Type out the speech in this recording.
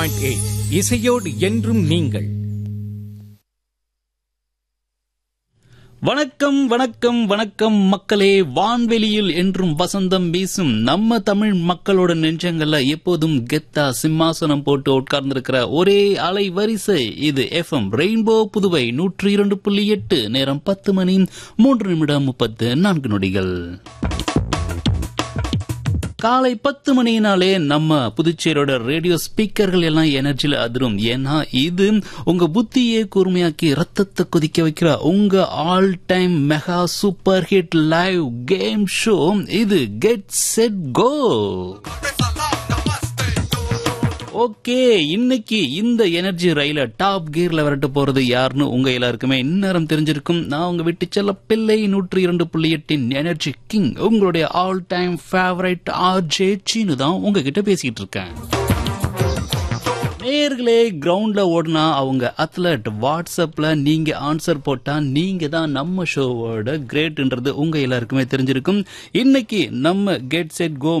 eight இசையோடு என்றும் நீங்கள் வணக்கம் வணக்கம் வணக்கம் மக்களே வான்வெளியில் என்றும் வசந்தம் வீசும் நம்ம தமிழ் மக்களோட நெஞ்சங்கள்ல எப்போதும் கெத்தா சிம்மாசனம் போட்டு உட்கார்ந்திருக்கிற ஒரே அலை வரிசை இது எஃப்எம் ரெயின்போ புதுவை நூற்றி இரண்டு புள்ளி எட்டு நேரம் பத்து மணி மூன்று நிமிடம் முப்பத்து நான்கு நொடிகள் காலை பத்து மணினாலே நம்ம புதுச்சேரியோட ரேடியோ ஸ்பீக்கர்கள் எல்லாம் எனர்ஜில அதிரும் ஏன்னா இது உங்க புத்தியை கூர்மையாக்கி ரத்தத்தை கொதிக்க வைக்கிற உங்க all time mega super hit live game show இது கெட் செட் கோ ஓகே இன்னைக்கு இந்த எனர்ஜி ரயில டாப் கியர்ல விரட்ட போறது யாருன்னு உங்க எல்லாருக்குமே இந்நேரம் தெரிஞ்சிருக்கும் நான் உங்க விட்டு செல்ல பிள்ளை நூற்றி இரண்டு புள்ளி எட்டின் எனர்ஜி கிங் உங்களுடைய all time favourite RJ Seenu தான் உங்ககிட்ட பேசிக்கிட்டு இருக்கேன் நேர்களே கிரவுண்ட்ல ஓடினா அவங்க அத்லட் வாட்ஸ்அப்ல நீங்க ஆன்சர் போட்டா நீங்க தான் நம்ம ஷோவோட கிரேட்ன்றது உங்க எல்லாருக்குமே தெரிஞ்சிருக்கும் இன்னைக்கு நம்ம கெட் செட் கோ